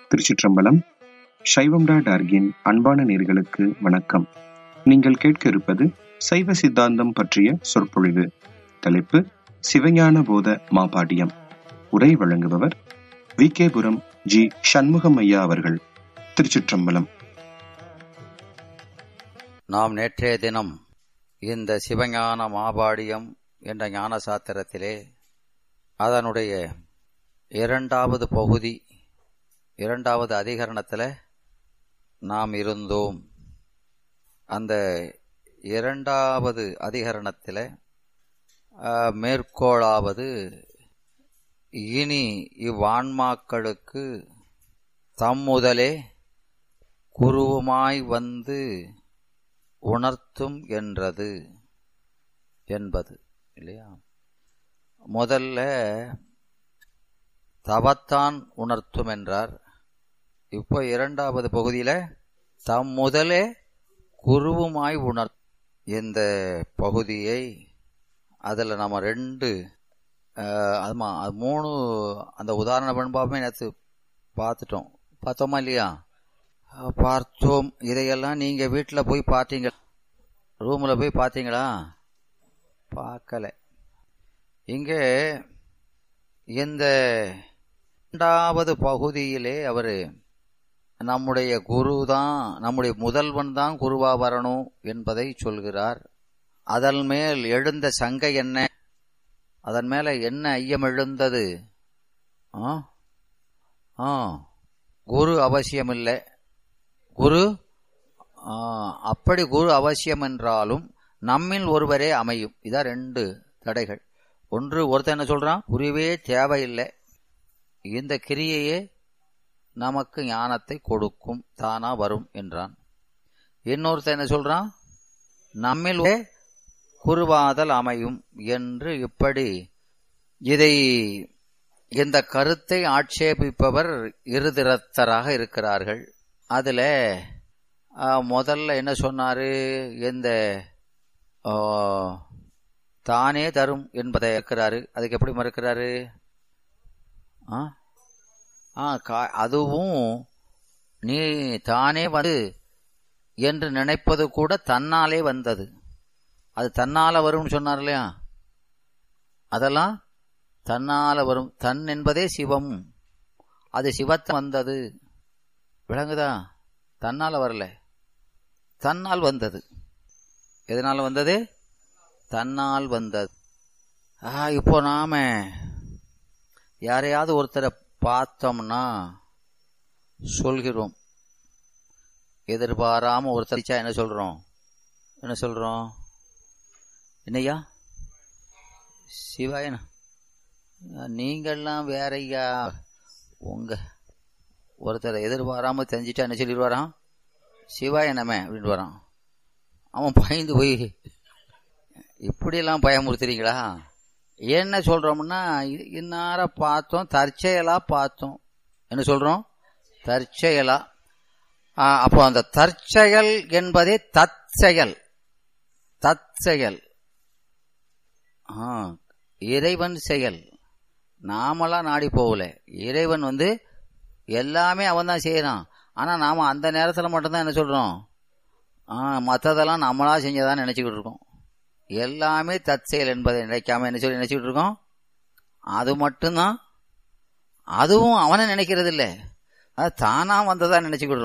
திருச்சிற்றம்பலம் சைவம்டா டார்கின் அன்பான நேர்களுக்கு வணக்கம் நீங்கள் கேட்க இருப்பது சைவ சித்தாந்தம் பற்றிய சொற்பொழிவு தலைப்பு சிவஞான போத மாபாடியம் உரை வழங்குபவர் வி கேபுரம் ஜி சண்முகம் ஐயா அவர்கள் திருச்சிற்றம்பலம் நாம் நேற்றைய தினம் இந்த சிவஞான மாபாடியம் என்ற ஞான சாத்திரத்திலே அதனுடைய இரண்டாவது பகுதி இரண்டாவது அதிகரணத்தில் நாம் இருந்தோம் அந்த இரண்டாவது அதிகரணத்தில் மேற்கோளாவது இனி இவ்வான்மாக்களுக்கு தம்முதலே குருவுமாய் வந்து உணர்த்தும் என்றது என்பது இல்லையா முதல்ல தவத்தான் உணர்த்தும் என்றார் இப்போ இரண்டாவது பகுதியில் தம் முதலே குருவுமாய் உணர் இந்த பகுதியை அதில் நம்ம ரெண்டு ஆமாம் அது மூணு அந்த உதாரண பண்பாமே நேற்று பார்த்துட்டோம் பார்த்தோமா இல்லையா பார்த்தோம் இதையெல்லாம் நீங்கள் வீட்டில் போய் பார்த்தீங்க ரூமில் போய் பார்த்தீங்களா பார்க்கல இங்கே இந்த இரண்டாவது பகுதியிலே அவர் நம்முடைய குரு தான் நம்முடைய முதல்வன் தான் குருவா வரணும் என்பதை சொல்கிறார் அதன் மேல் எழுந்த சங்கை என்ன அதன் மேல என்ன ஐயம் எழுந்தது ஆ ஆ குரு அவசியமில்லை குரு அப்படி குரு அவசியம் என்றாலும் நம்மில் ஒருவரே அமையும் இதான் ரெண்டு தடைகள் ஒன்று ஒருத்தன் என்ன சொல்றான் குருவே தேவையில்லை இந்த கிரியையே நமக்கு ஞானத்தை கொடுக்கும் தானா வரும் என்றான் இன்னொருத்தன் என்ன சொல்றான் நம்மில் குருவாதல் அமையும் என்று இப்படி இதை இந்த கருத்தை ஆட்சேபிப்பவர் இருதிரத்தராக இருக்கிறார்கள் அதுல முதல்ல என்ன சொன்னாரு இந்த தானே தரும் என்பதை இருக்கிறாரு அதுக்கு எப்படி மறுக்கிறாரு அதுவும் நீ தானே வந்து என்று நினைப்பது கூட தன்னாலே வந்தது அது தன்னால வரும்னு சொன்னார் இல்லையா அதெல்லாம் தன்னால வரும் தன் என்பதே சிவம் அது சிவத்தை வந்தது விளங்குதா தன்னால வரல தன்னால் வந்தது எதனால வந்தது தன்னால் வந்தது ஆ இப்போ நாம யாரையாவது ஒருத்தரை பார்த்தோம்னா சொல்கிறோம் எதிர்பாராம ஒருத்தரிச்சா என்ன சொல்றோம் என்ன சொல்றோம் என்னையா சிவாயன நீங்கள்லாம் வேறையா உங்க ஒருத்தரை எதிர்பாராம தெரிஞ்சிட்டா என்ன சொல்லிடுவாரான் சிவாயனமே அப்படின்ட்டு வரான் அவன் பயந்து போய் இப்படியெல்லாம் பயமுறுத்துறீங்களா என்ன சொல்றோம்னா இன்னார பார்த்தோம் தற்செயலா பார்த்தோம் என்ன சொல்றோம் தற்செயலா அப்போ அந்த தற்செயல் என்பதே தற்செயல் தற்செயல் இறைவன் செயல் நாமெல்லாம் நாடி போகல இறைவன் வந்து எல்லாமே அவன் தான் செய்யறான் ஆனா நாம அந்த நேரத்தில் மட்டும்தான் என்ன சொல்றோம் மற்றதெல்லாம் நம்மளா செஞ்சதான் நினைச்சுக்கிட்டு இருக்கோம் எல்லாமே தற்செயல் என்பதை நினைக்காம என்ன சொல்லி நினைச்சுக்கிட்டு இருக்கோம் அது மட்டும்தான் அதுவும் அவனை நினைக்கிறது இல்லை அது தானா வந்ததா நினைச்சுக்கிட்டு